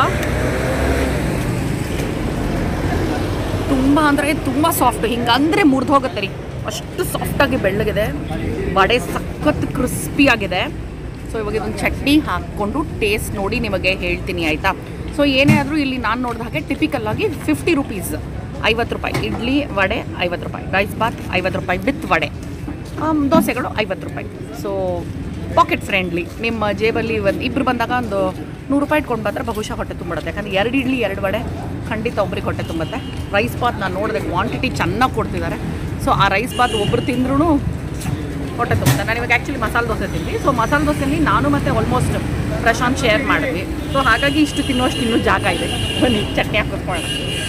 ತುಂಬ ಅಂದರೆ ತುಂಬ ಸಾಫ್ಟ್ ಹಿಂಗಂದ್ರೆ ಮುರಿದು ಹೋಗುತ್ತೆ ರೀ ಅಷ್ಟು ಸಾಫ್ಟಾಗಿ ಬೆಳ್ಳಗಿದೆ ವಡೆ ಸಖತ್ ಕ್ರಿಸ್ಪಿ ಆಗಿದೆ ಸೊ ಇವಾಗ ಇದೊಂದು ಚಟ್ನಿ ಹಾಕ್ಕೊಂಡು ಟೇಸ್ಟ್ ನೋಡಿ ನಿಮಗೆ ಹೇಳ್ತೀನಿ ಆಯಿತಾ ಸೊ ಏನೇ ಆದರೂ ಇಲ್ಲಿ ನಾನು ನೋಡಿದ ಹಾಗೆ ಟಿಪಿಕಲ್ ಆಗಿ ಫಿಫ್ಟಿ ರುಪೀಸ್ ಐವತ್ತು ರೂಪಾಯಿ ಇಡ್ಲಿ ವಡೆ ಐವತ್ತು ರೂಪಾಯಿ ರೈಸ್ ಬಾತ್ ಐವತ್ತು ರೂಪಾಯಿ ವಿತ್ ವಡೆ ಆಮ್, ದೋಸೆಗಳು ಐವತ್ತು ರೂಪಾಯಿ ಸೊ ಪಾಕೆಟ್ ಫ್ರೆಂಡ್ಲಿ ನಿಮ್ಮ ಜೇಬಲ್ಲಿ ಒಂದು ಇಬ್ಬರು ಬಂದಾಗ ಒಂದು ನೂರು ರೂಪಾಯಿ ಇಟ್ಕೊಂಡು ಬಂದರೆ ಬಹುಶಃ ಹೊಟ್ಟೆ ತುಂಬಿಡುತ್ತೆ ಯಾಕಂದರೆ ಎರಡು ಇಡ್ಲಿ ಎರಡು ವಡೆ ಖಂಡಿತ ಒಬ್ರಿಗೆ ಹೊಟ್ಟೆ ತುಂಬುತ್ತೆ ರೈಸ್ ಬಾತ್ ನಾನು ನೋಡಿದೆ ಕ್ವಾಂಟಿಟಿ ಚೆನ್ನಾಗಿ ಕೊಡ್ತಿದ್ದಾರೆ ಸೊ ಆ ರೈಸ್ ಬಾತ್ ಒಬ್ಬರು ತಿಂದ್ರೂ ಹೊಟ್ಟೆ ತುಂಬುತ್ತೆ ನಾನು ಇವಾಗ ಆ್ಯಕ್ಚುಲಿ ಮಸಾಲೆ ದೋಸೆ ತಿಂದ್ವಿ ಸೊ ಮಸಾಲೆ ದೋಸೆಯಲ್ಲಿ ನಾನು ಮತ್ತು ಆಲ್ಮೋಸ್ಟ್ ಪ್ರಶಾಂತ್ ಶೇರ್ ಮಾಡಿದ್ವಿ ಸೊ ಹಾಗಾಗಿ ಇಷ್ಟು ತಿನ್ನೋಷ್ಟು ಇನ್ನೂ ಜಾಗ ಇದೆ ಬನ್ನಿ ಚಟ್ನಿ ಹಾಕಿಸ್ಕೊಳ್ಳೋಣ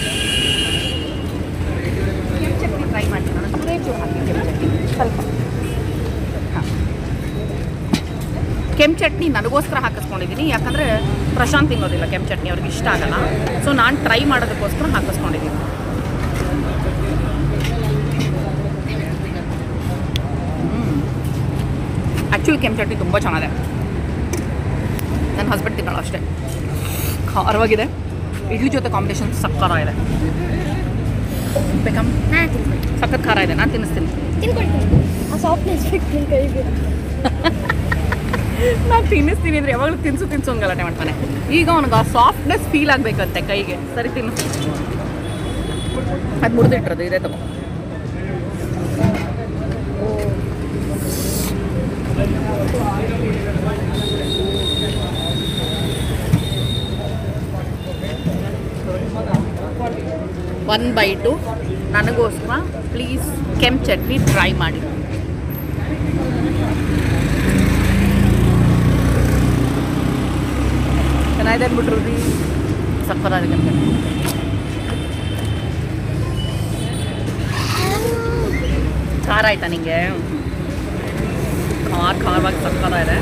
ಕೆಂಪು ಚಟ್ನಿ ಟ್ರೈ ಮಾಡ್ತೀನಿ ನಾನು ಚೂರೇ ಚೂರು ಹಾಕಿ ಕೆಂಪು ಚಟ್ನಿ ಸ್ವಲ್ಪ ಹಾಂ ಕೆಂಪು ಚಟ್ನಿ ನನಗೋಸ್ಕರ ಹಾಕಿಸ್ಕೊಂಡಿದ್ದೀನಿ ಯಾಕಂದರೆ ಪ್ರಶಾಂತ್ ತಿನ್ನೋದಿಲ್ಲ ಕೆಂಪು ಚಟ್ನಿ ಅವ್ರಿಗೆ ಇಷ್ಟ ಆಗಲ್ಲ ಸೊ ನಾನು ಟ್ರೈ ಮಾಡೋದಕ್ಕೋಸ್ಕರ ಹಾಕಿಸ್ಕೊಂಡಿದ್ದೀನಿ ಆ್ಯಕ್ಚುಲಿ ಕೆಂಪು ಚಟ್ನಿ ತುಂಬ ಚೆನ್ನಾಗಿದೆ ನನ್ನ ಹಸ್ಬೆಂಡ್ ತಿನ್ನೋಳು ಅಷ್ಟೇ ಖಾರವಾಗಿದೆ ಇಡ್ಲಿ ಜೊತೆ ಕಾಂಬಿನೇಷನ್ ಸಕ್ಕರ ಇದೆ ಬೇಕಮ್ಮ ಹಾಂ ತಿನ್ಕೊಳ್ಳಿ ಸಖತ್ ಖಾರ ಇದೆ ನಾನು ತಿನ್ನಿಸ್ತೀನಿ ತಿನ್ಕೊಳ್ತೀನಿ ಆ ಸಾಫ್ಟ್ನೆಸ್ ಬೇಕು ನಿನ್ನ ಕೈಗೆ ನಾನು ತಿನ್ನಿಸ್ತೀನಿ ಅಂದ್ರೆ ಯಾವಾಗಲೂ ತಿನ್ಸು ತಿನ್ಸು ಹಂಗೆ ಗಲಾಟೆ ಮಾಡ್ತಾನೆ ಈಗ ಅವ್ನಿಗೆ ಆ ಸಾಫ್ಟ್ನೆಸ್ ಫೀಲ್ ಆಗಬೇಕಂತೆ ಕೈಗೆ ಸರಿ ತಿನ್ನು ಅದು ಮುರಿದಿಟ್ಟಿರೋದು ಇದೆ ತಗೋ ಒನ್ ಬೈಟು ನನಗೋಸ್ಕರ ಪ್ಲೀಸ್ ಕೆಂಪು ಚಟ್ನಿ ಟ್ರೈ ಮಾಡಿ ಚೆನ್ನಾಗಿದೆ ಅಂದ್ಬಿಟ್ರು ರೀ ಸಕ್ಕತ್ತಾಗಿದೆ ಅಂತ ಖಾರ ಆಯ್ತಾ ನಿಂಗೆ ಖಾರ ಖಾರವಾಗಿ ಸಕ್ಕತ್ತಾಗಿದೆ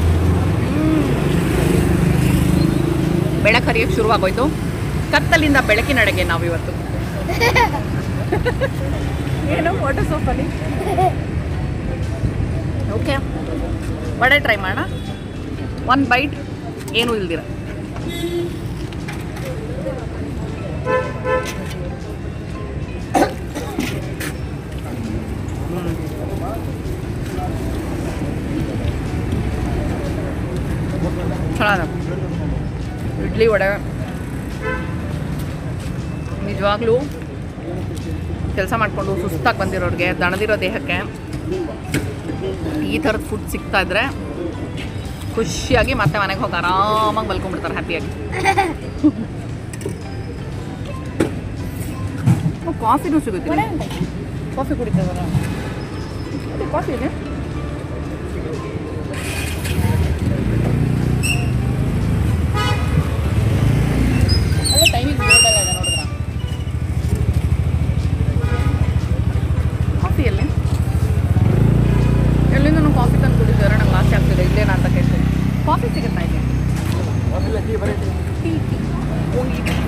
ಬೆಳಕು ಹರಿಯೋಕ್ಕೆ ಶುರುವಾಗೋಯ್ತು ಕತ್ತಲಿಂದ ಬೆಳಕಿನಡೆಗೆ ನಾವು ಇವತ್ತು ಏನೋ ವಾಟರ್ ಸೋಪಲ್ಲಿ ಓಕೆ ವಡೆ ಟ್ರೈ ಮಾಡೋಣ ಒನ್ ಬೈಟ್ ಏನೂ ಇಲ್ದಿರ ಚೆನ್ನಾಗಿದೆ ಇಡ್ಲಿ ವಡೆ ನಿಜವಾಗ್ಲೂ ಕೆಲಸ ಮಾಡಿಕೊಂಡು ಸುಸ್ತಾಗಿ ಬಂದಿರೋರಿಗೆ ದಣದಿರೋ ದೇಹಕ್ಕೆ ಈ ಥರದ ಫುಡ್ ಸಿಗ್ತಾ ಇದ್ರೆ ಖುಷಿಯಾಗಿ ಮತ್ತೆ ಮನೆಗೆ ಹೋಗಿ ಆರಾಮಾಗಿ ಮಲ್ಕೊಂಡ್ಬಿಡ್ತಾರೆ ಹ್ಯಾಪಿಯಾಗಿ ಕಾಫಿನೂ ಸಿಗುತ್ತೆ ಕಾಫಿ ಕುಡಿತಾರ ಕಾಫಿ ಇದೆ ಅಲ್ಲ ಟೈಮಿಂಗ್ ಬೋರ್ಡೆಲ್ಲ ಇದೆ ನೋಡಿದ್ರ ಕಾಫಿ ಎಲ್ಲಿ ಎಲ್ಲಿಂದ ನಾವು ಕಾಫಿ ತಂದು ಕುಡಿದ್ರೆ ನಂಗೆ ಆಸೆ ಆಗ್ತಿದೆ ಇಲ್ಲೇನಾ ಅಂತ ಕೇಳ್ತೀನಿ ಕಾಫಿ ಸಿಗುತ್ತಾ ಇಲ್ಲಿ tea tea only tea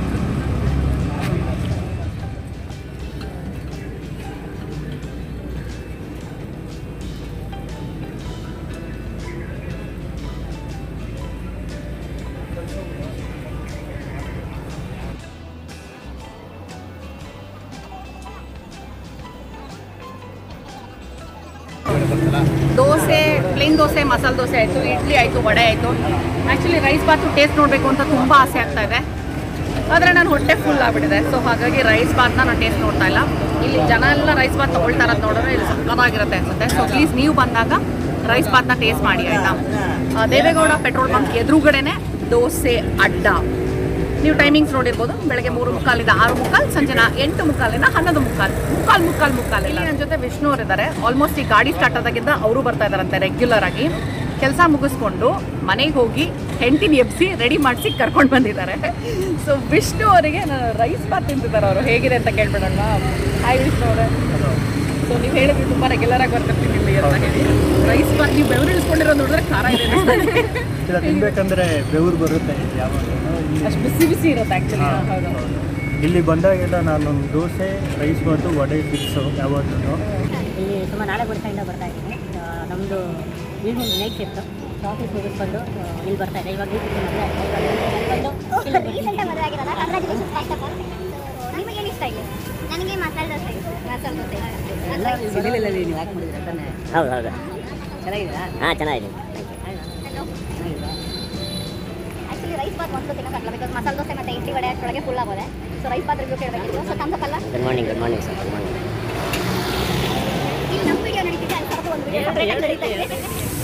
dosa plain dosa masala dosa ಆಯಿತು ಇಡ್ಲಿ ಆಯಿತು ವಡೆ ಆಯಿತು ಆ್ಯಕ್ಚುಲಿ ರೈಸ್ ಬಾತು ಟೇಸ್ಟ್ ನೋಡಬೇಕು ಅಂತ ತುಂಬ ಆಸೆ ಆಗ್ತಾ ಇದೆ ಆದರೆ ನಾನು ಹೊಟ್ಟೆ ಫುಲ್ ಆಗಿಬಿಟ್ಟಿದೆ ಸೊ ಹಾಗಾಗಿ ರೈಸ್ ಬಾತ್ನ ನಾನು ಟೇಸ್ಟ್ ನೋಡ್ತಾ ಇಲ್ಲ ಇಲ್ಲಿ ಜನ ಎಲ್ಲ ರೈಸ್ ಬಾತ್ ತೊಗೊಳ್ತಾ ಇರೋದು ನೋಡಿದ್ರೆ ಇಲ್ಲಿ ಸಕ್ಕತ್ತಾಗಿರುತ್ತೆ ಅನ್ಸುತ್ತೆ ಸೊ ಪ್ಲೀಸ್ ನೀವು ಬಂದಾಗ ರೈಸ್ ಬಾತ್ನ ಟೇಸ್ಟ್ ಮಾಡಿ ಆಯಿತಾ ದೇವೇಗೌಡ ಪೆಟ್ರೋಲ್ ಬಂಕ್ ಎದುರುಗಡೆನೆ ದೋಸೆ ಅಡ್ಡ ನೀವು ಟೈಮಿಂಗ್ಸ್ ನೋಡಿರ್ಬೋದು ಬೆಳಗ್ಗೆ ಮೂರು ಮುಕ್ಕಾಲಿಂದ ಆರು ಮುಕ್ಕಾಲು ಸಂಜೆ ನಾ ಎಂಟು ಮುಕ್ಕಾಲಿಂದ ಹನ್ನೊಂದು ಮುಕ್ಕಾಲು ಮುಕ್ಕಾಲು ಮುಕ್ಕಾಲು ಮುಕ್ಕಾಲು ಇಲ್ಲಿ ನನ್ನ ಜೊತೆ ವಿಷ್ಣು ಅವರಿದ್ದಾರೆ ಆಲ್ಮೋಸ್ಟ್ ಈ ಗಾಡಿ ಸ್ಟಾರ್ಟ್ ಆದಾಗಿಂದ ಅವರು ಬರ್ತಾ ಇದ್ದಾರಂತೆ ರೆಗ್ಯುಲರ್ ಆಗಿ ಕೆಲಸ ಮುಗಿಸ್ಕೊಂಡು ಮನೆಗೆ ಹೋಗಿ ಹೆಂಡತಿನ ಎಬ್ಸಿ ರೆಡಿ ಮಾಡಿಸಿ ಕರ್ಕೊಂಡು ಬಂದಿದ್ದಾರೆ ಸೊ ವಿಷ್ಣು ಅವರಿಗೆ ನಾನು ರೈಸ್ ಬಾತ್ ತಿಂತಿದ್ದಾರೆ ಅವರು ಹೇಗಿದೆ ಅಂತ ಕೇಳ್ಬಿಡೋಣ ಹಾಯ್ ವಿಷ್ಣು ಅವರೇ ಸೊ ನೀವು ಹೇಳಿದ್ರಿ ತುಂಬ ರೆಗ್ಯುಲರ್ ಆಗಿ ಬರ್ತಿರ್ತೀನಿ ಇಲ್ಲಿ ಅಂತ ಹೇಳಿ ರೈಸ್ ಬಾತ್ ನೀವು ಬೆವರು ಇಳಿಸ್ಕೊಂಡಿರೋದು ನೋಡಿದ್ರೆ ಖಾರ ಇದೆ ಅನ್ಸುತ್ತೆ. ಇಲ್ಲ ತಿನ್ಬೇಕಂದ್ರೆ ಬೆವರು ಬರುತ್ತೆ ಯಾವಾಗಲೂ ಇಲ್ಲಿ ಅಷ್ಟು ಬಿಸಿ ಬಿಸಿ ಇರುತ್ತೆ ಆ್ಯಕ್ಚುಲಿ ಹೌದು ಇಲ್ಲಿ ಬಂದಾಗೆಲ್ಲ ನಾನೊಂದು ದೋಸೆ ರೈಸ್ ಮತ್ತು ವಡೆ ಫಿಕ್ಸು ಯಾವಾಗಲೂ ಇಲ್ಲಿ ತುಂಬ ನಾಳೆ ಗುಡಿಸೆಯಿಂದ ಬರ್ತಾ ಇದ್ದೀನಿ ನಮ್ಮದು ಈವ್ನಿಂಗ್ ನೈಟ್ ಶಿಫ್ಟು ಆಫೀಸ್ ಮುಗಿಸ್ಕೊಂಡು ಆ, ಇಲ್ಲಿ ಬರ್ತಾ ಇದೆ ಇವಾಗ ರೀಸೆಂಟಾಗಿ ಮದುವೆ ಆಗಿರೋದ ಕಂಗ್ರಾಚುಲೇಷನ್ ಫಸ್ಟ್ ಆಫ್ ಆಲ್ ನಿಮಗೆ ಏನು ಇಷ್ಟ ಇಲ್ಲಿ ನನಗೆ ಮಸಾಲೆ ದೋಸೆ ಮಸಾಲೆ ದೋಸೆ ಹೌದು ಹೌದು ಚೆನ್ನಾಗಿದ್ದೀರಾ ಹಾಂ ಚೆನ್ನಾಗಿದೆ ಆ್ಯಕ್ಚುಲಿ ರೈಸ್ ಬಾತ್ ಒಂದು ತಿನ್ನೋಕ್ಕಾಗಲ್ಲ ಬಿಕಾಸ್ ಮಸಾಲೆ ದೋಸೆ ಮತ್ತು ಇಡ್ಲಿ ವಡೆ ಅಷ್ಟರೊಳಗೆ ಫುಲ್ ಆಗೋದೆ ಸೊ ರೈಸ್ ಬಾತ್ ರಿವ್ಯೂ ಕೇಳಬೇಕಿತ್ತು ಸೊ ತಮ್ಮಲ್ಲ good morning good morning sir good morning ಇಲ್ಲಿ ನಮ್ಮ ವಿಡಿಯೋ ನಡೀತಿದೆ ಅಲ್ಲಿ ಸ್ವಲ್ಪ ಒಂದು ವಿಡಿಯೋ ಸಪ್ರೇಟ್ ನಡೀತಾ ಇದೆ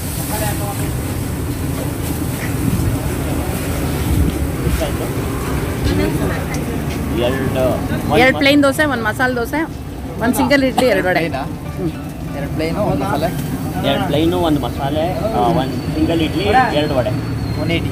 ಎರಡು ಎರಡು ಪ್ಲೇನ್ ದೋಸೆ ಒಂದು ಮಸಾಲೆ ದೋಸೆ ಒಂದು ಸಿಂಗಲ್ ಇಡ್ಲಿ ಎರಡು ವಡೆ ಎರಡು ಪ್ಲೇನು ಒಂದು ಮಸಾಲೆ ಎರಡು ಪ್ಲೈನು ಒಂದು ಮಸಾಲೆ ಒಂದು ಸಿಂಗಲ್ ಇಡ್ಲಿ ಎರಡು ವಡೆ ಒನ್ ಏಯ್ಟಿ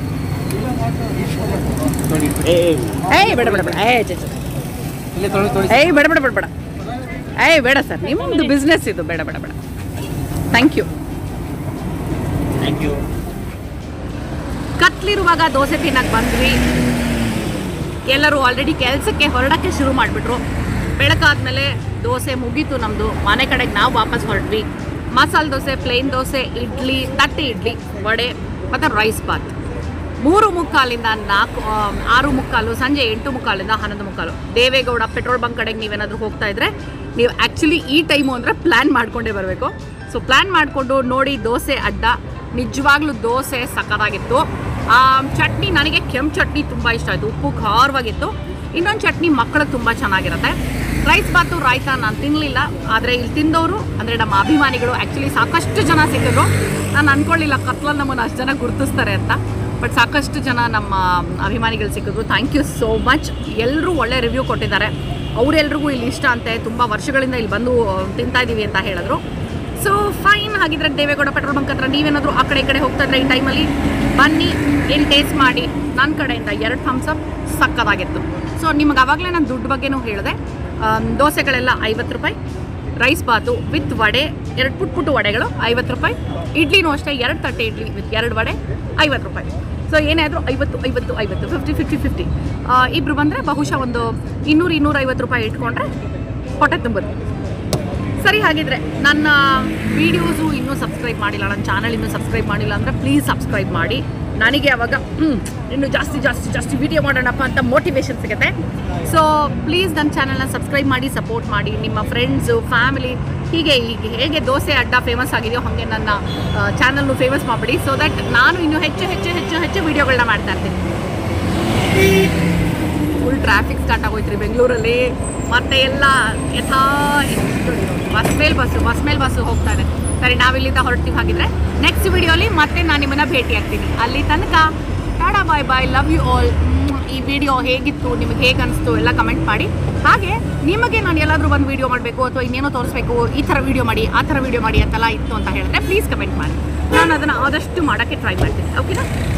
ಏ ಏಯ್ ಬೇಡ ಬೇಡ ಬೇಡ ಏಯ್ ಚೆ, ಚೆ. ಇಲ್ಲಿ ತೊಳಿ ತೊಳಿ ಏಯ್ ಬೇಡ ಬೇಡ ಬೇಡ ಬೇಡ ಏಯ್ ಬೇಡ ಸರ್ ನಿಮ್ಮದು ಬಿಸ್ನೆಸ್ ಇದು ಬೇಡ ಬೇಡ ಬೇಡ ಥ್ಯಾಂಕ್ ಯು ಥ್ಯಾಂಕ್ ಯು ಕತ್ಲಿರುವಾಗ ದೋಸೆ ತಿನ್ನಕ್ಕೆ ಬಂದ್ವಿ ಎಲ್ಲರೂ ಆಲ್ರೆಡಿ ಕೆಲಸಕ್ಕೆ ಹೊರಡಕ್ಕೆ ಶುರು ಮಾಡಿಬಿಟ್ರು ಬೆಳಕಾದ್ಮೇಲೆ ದೋಸೆ ಮುಗೀತು ನಮ್ಮದು ಮನೆ ಕಡೆಗೆ ನಾವು ವಾಪಸ್ ಹೊರಟ್ವಿ ಮಸಾಲೆ ದೋಸೆ ಪ್ಲೇನ್ ದೋಸೆ ಇಡ್ಲಿ ತಟ್ಟೆ ಇಡ್ಲಿ ವಡೆ ಮತ್ತು ರೈಸ್ ಬಾತ್ ಮೂರು ಮುಕ್ಕಾಲಿಂದ ನಾಲ್ಕು ಆ, ಆರು ಮುಕ್ಕಾಲು ಸಂಜೆ ಎಂಟು ಮುಕ್ಕಾಲಿಂದ ಹನ್ನೊಂದು ಮುಕ್ಕಾಲು ದೇವೇಗೌಡ ಪೆಟ್ರೋಲ್ ಬಂಕ್ ಕಡೆಗೆ ನೀವೇನಾದರೂ ಹೋಗ್ತಾ ಇದ್ರೆ ನೀವು ಆ್ಯಕ್ಚುಲಿ ಈ ಟೈಮು ಅಂದರೆ ಪ್ಲ್ಯಾನ್ ಮಾಡಿಕೊಂಡೇ ಬರಬೇಕು ಸೊ ಪ್ಲ್ಯಾನ್ ಮಾಡಿಕೊಂಡು ನೋಡಿ ದೋಸೆ ಅಡ್ಡ ನಿಜವಾಗ್ಲೂ ದೋಸೆ ಸಕ್ಕತ್ತಾಗಿತ್ತು ಆ ಚಟ್ನಿ ನನಗೆ ಕೆಂಪು ಚಟ್ನಿ ತುಂಬ ಇಷ್ಟ ಆಯಿತು ಉಪ್ಪು ಖಾರವಾಗಿತ್ತು ಇನ್ನೊಂದು ಚಟ್ನಿ ಮಕ್ಕಳಿಗೆ ತುಂಬ ಚೆನ್ನಾಗಿರುತ್ತೆ ರೈಸ್ ಬಾತು ರಾಯ್ತ ನಾನು ತಿನ್ನಲಿಲ್ಲ ಆದರೆ ಇಲ್ಲಿ ತಿಂದವರು ಅಂದರೆ ನಮ್ಮ ಅಭಿಮಾನಿಗಳು ಆ್ಯಕ್ಚುಲಿ ಸಾಕಷ್ಟು ಜನ ಸಿಕ್ಕಿದ್ರು ನಾನು ಅಂದ್ಕೊಳ್ಳಿಲ್ಲ ಕತ್ಲಲ್ಲಿ ನಮ್ಮನ್ನು ಅಷ್ಟು ಜನ ಗುರುತಿಸ್ತಾರೆ ಅಂತ ಬಟ್ ಸಾಕಷ್ಟು ಜನ ನಮ್ಮ ಅಭಿಮಾನಿಗಳು ಸಿಕ್ಕಿದ್ರು ಥ್ಯಾಂಕ್ ಯು ಸೋ ಮಚ್ ಎಲ್ಲರೂ ಒಳ್ಳೆ ರಿವ್ಯೂ ಕೊಟ್ಟಿದ್ದಾರೆ ಅವರೆಲ್ರಿಗೂ ಇಲ್ಲಿ ಇಷ್ಟ ಅಂತೆ ತುಂಬ ವರ್ಷಗಳಿಂದ ಇಲ್ಲಿ ಬಂದು ಆ, ತಿಂತಾ ಇದ್ದೀವಿ ಅಂತ ಹೇಳಿದ್ರು ಸೊ ಫೈನ್ ಹಾಗಿದ್ರೆ ದೇವೇಗೌಡ ಪೆಟ್ರೋಲ್ ಬಂಕ್ ಹತ್ರ ನೀವೇನಾದರೂ ಆ ಕಡೆ ಈ ಕಡೆ ಹೋಗ್ತಾ ಇದ್ರೆ ಈ ಟೈಮಲ್ಲಿ ಬನ್ನಿ ಇಲ್ಲಿ ಟೇಸ್ಟ್ ಮಾಡಿ ನನ್ನ ಕಡೆಯಿಂದ ಎರಡು ಥಮ್ಸಪ್ ಸಕ್ಕತ್ತಾಗಿತ್ತು ಸೊ ನಿಮಗೆ ಆವಾಗಲೇ ನಾನು ದುಡ್ಡು ಬಗ್ಗೆನೂ ಹೇಳಿದೆ ಆಮ್, ದೋಸೆಗಳೆಲ್ಲ ಐವತ್ತು ರೂಪಾಯಿ ರೈಸ್ ಬಾತು ವಿತ್ ವಡೆ ಎರಡು ಪುಟ್ ಪುಟ್ಟು ವಡೆಗಳು ಐವತ್ತು ರೂಪಾಯಿ ಇಡ್ಲಿನೂ ಅಷ್ಟೇ ಎರಡು ತಟ್ಟೆ ಇಡ್ಲಿ ವಿತ್ ಎರಡು ವಡೆ ಐವತ್ತು ರೂಪಾಯಿ ಸೊ ಏನೇ ಆದರೂ ಐವತ್ತು ಐವತ್ತು ಐವತ್ತು ಫಿಫ್ಟಿ ಫಿಫ್ಟಿ ಫಿಫ್ಟಿ ಇಬ್ಬರು ಬಂದರೆ ಬಹುಶಃ ಒಂದು ಇನ್ನೂರು ಇನ್ನೂರೈವತ್ತು ರೂಪಾಯಿ ಇಟ್ಕೊಂಡ್ರೆ ಹೊಟ್ಟೆ ತುಂಬುತ್ತೆ ಸರಿ ಹಾಗಿದ್ರೆ ನನ್ನ ವೀಡಿಯೋಸು ಇನ್ನೂ ಸಬ್ಸ್ಕ್ರೈಬ್ ಮಾಡಿಲ್ಲ ನನ್ನ ಚಾನಲ್ ಇನ್ನೂ ಸಬ್ಸ್ಕ್ರೈಬ್ ಮಾಡಿಲ್ಲ ಅಂದರೆ ಪ್ಲೀಸ್ ಸಬ್ಸ್ಕ್ರೈಬ್ ಮಾಡಿ ನನಗೆ ಅವಾಗ ಹ್ಮ್, ಇನ್ನೂ ಜಾಸ್ತಿ ಜಾಸ್ತಿ ಜಾಸ್ತಿ ವಿಡಿಯೋ ಮಾಡೋಣಪ್ಪ ಅಂತ ಮೋಟಿವೇಶನ್ ಸಿಗುತ್ತೆ ಸೊ ಪ್ಲೀಸ್ ನನ್ನ ಚಾನಲ್ನ ಸಬ್ಸ್ಕ್ರೈಬ್ ಮಾಡಿ ಸಪೋರ್ಟ್ ಮಾಡಿ ನಿಮ್ಮ ಫ್ರೆಂಡ್ಸು ಫ್ಯಾಮಿಲಿ ಹೀಗೆ ಈಗ ಹೇಗೆ ದೋಸೆ ಅಡ್ಡ ಫೇಮಸ್ ಆಗಿದೆಯೋ ಹಾಗೆ ನನ್ನ ಚಾನಲ್ನು ಫೇಮಸ್ ಮಾಡಿಬಿಡಿ ಸೊ ದಟ್ ನಾನು ಇನ್ನೂ ಹೆಚ್ಚು ಹೆಚ್ಚು ಹೆಚ್ಚು ಹೆಚ್ಚು ವೀಡಿಯೋಗಳನ್ನ ಮಾಡ್ತಾ ಇರ್ತೀನಿ ಫುಲ್ ಟ್ರಾಫಿಕ್ ಸ್ಟಾರ್ಟ್ ಆಗೋಯ್ತು ರೀ ಬೆಂಗಳೂರಲ್ಲಿ ಮತ್ತೆ ಎಲ್ಲ ಯಥಾ ಬಸ್ ಮೇಲೆ ಬಸ್ಸು ಬಸ್ ಮೇಲೆ ಬಸ್ಸು ಹೋಗ್ತಾ ಇದೆ ಸರಿ ನಾವಿಲ್ಲಿಂದ ಹೊರಡ್ತೀವಿ ಹಾಗಿದ್ರೆ ನೆಕ್ಸ್ಟ್ ವಿಡಿಯೋಲಿ ಮತ್ತೆ ನಾನು ನಿಮ್ಮನ್ನ ಭೇಟಿ ಆಗ್ತೀನಿ ಅಲ್ಲಿ ತನಕ ta-da bye bye love you all ಈ ವಿಡಿಯೋ ಹೇಗಿತ್ತು ನಿಮಗೆ ಹೇಗೆ ಅನಿಸ್ತು ಎಲ್ಲ ಕಮೆಂಟ್ ಮಾಡಿ ಹಾಗೆ ನಿಮಗೆ ನಾನು ಎಲ್ಲಾದರೂ ಒಂದು ವಿಡಿಯೋ ಮಾಡಬೇಕು ಅಥವಾ ಇನ್ನೇನೋ ತೋರಿಸ್ಬೇಕು ಈ ಥರ ವಿಡಿಯೋ ಮಾಡಿ ಆ ಥರ ವಿಡಿಯೋ ಮಾಡಿ ಅಂತೆಲ್ಲ ಇತ್ತು ಅಂತ ಹೇಳಿದ್ರೆ ಪ್ಲೀಸ್ ಕಮೆಂಟ್ ಮಾಡಿ ನಾನು ಅದನ್ನು ಆದಷ್ಟು ಮಾಡೋಕ್ಕೆ ಟ್ರೈ ಮಾಡ್ತೀನಿ ಓಕೆನಾ